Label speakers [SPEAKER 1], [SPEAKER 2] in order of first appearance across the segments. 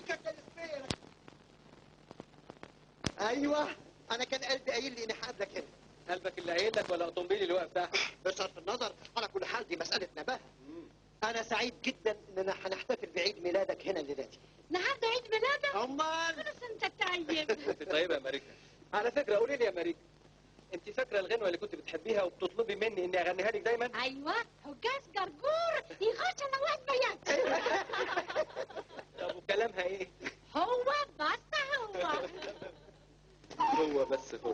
[SPEAKER 1] كابتن سبير ايوه انا كان قلبي قايل لي اني هقابلك هنا
[SPEAKER 2] قلبك اللي قايل لك ولا اوتومبيلي اللي واقف تحت
[SPEAKER 1] بصرف النظر على كل حال دي مساله نباهه انا سعيد جدا اننا هنحتفل بعيد ميلادك هنا الليله دي
[SPEAKER 3] النهارده عيد ميلادك
[SPEAKER 1] امال
[SPEAKER 3] كل سنه انت طيب
[SPEAKER 2] انت طيبه يا ماريكا على فكره قولي لي يا ماريكا انت فاكره الغنوه اللي كنت بتحبيها وبتطلبي مني اني اغنيها لك دايما
[SPEAKER 3] ايوه هجاز جرجور يغش انا واحد بيات
[SPEAKER 2] طب وكلامها ايه
[SPEAKER 3] هو بس هو
[SPEAKER 2] هو بس هو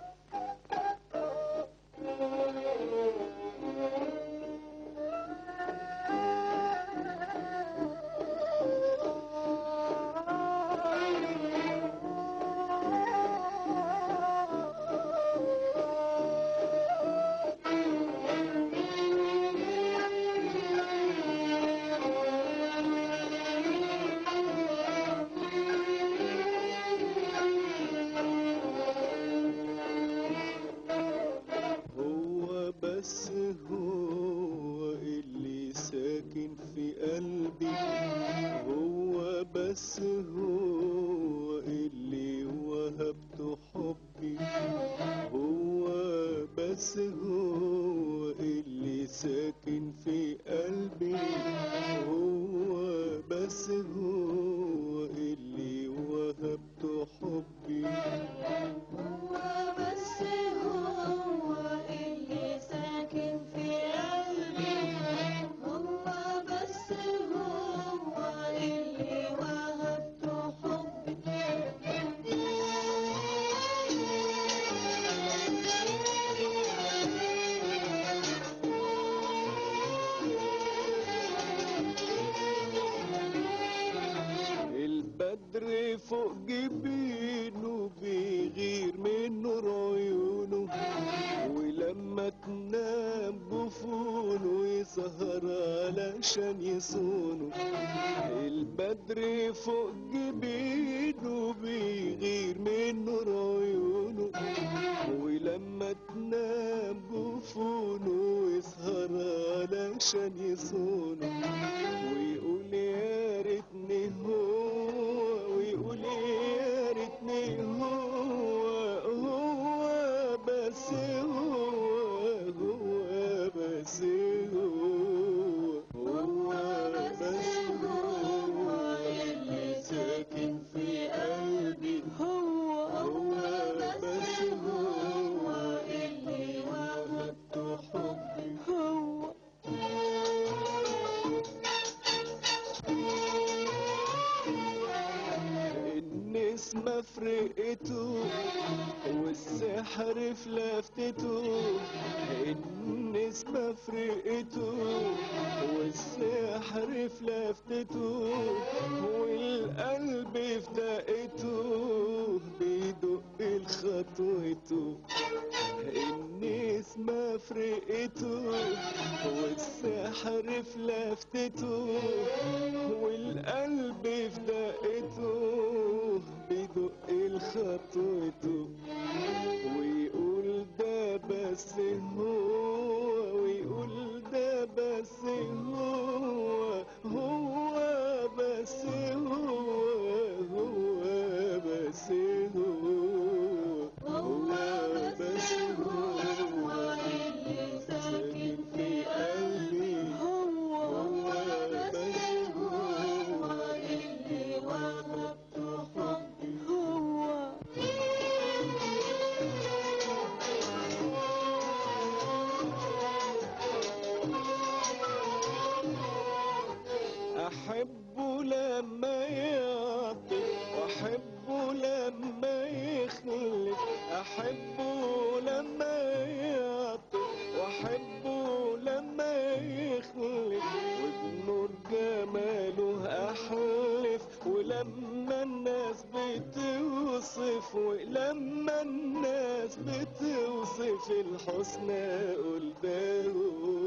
[SPEAKER 4] هو بس هو اللي ساكن في قلبي هو بس هو اللي وهبته حبي هو بس هو اللي ساكن في قلبي هو بس هو اللي وهبته حبي
[SPEAKER 5] هو بس هو اللي ساكن في قلبي هو بس هو اللي وهبته
[SPEAKER 4] البدر فوق جبينه بيغير من نور عيونه ولما تنام جفونه يسهر علشان يصونه البدر فوق جبينه بيغير من نور عيونه ولما تنام جفونه يسهر علشان يصونه ويقول يا ريتني هو ويقول يا ريتني هو هو بس هو هو بس هو هو بس هو اللي ساكن في قلبي هو هو بس هو اللي وهبته حبي هو النسمة في رقته والسحر في لفتته النسمة في رقته والسحر في لفتته والقلب في دقته بيدق الخطوته النسمة في رقته والسحر في لفتته والقلب في دقته بيدق الخطوته ويقول ده بس هو ويقول ده بس هو هو بس هو هو بس هو هو بس هو اللي ساكن في قلبي هو هو بس هو اللي وهبته حبي هو أحبه لما يعطي وأحبه لما يخلف أحبه لما يعطي وأحبه لما يخلف وبنور جماله أحلف ولما الناس بتوصف ولما الناس بتوصف الحسنى أقول ده هو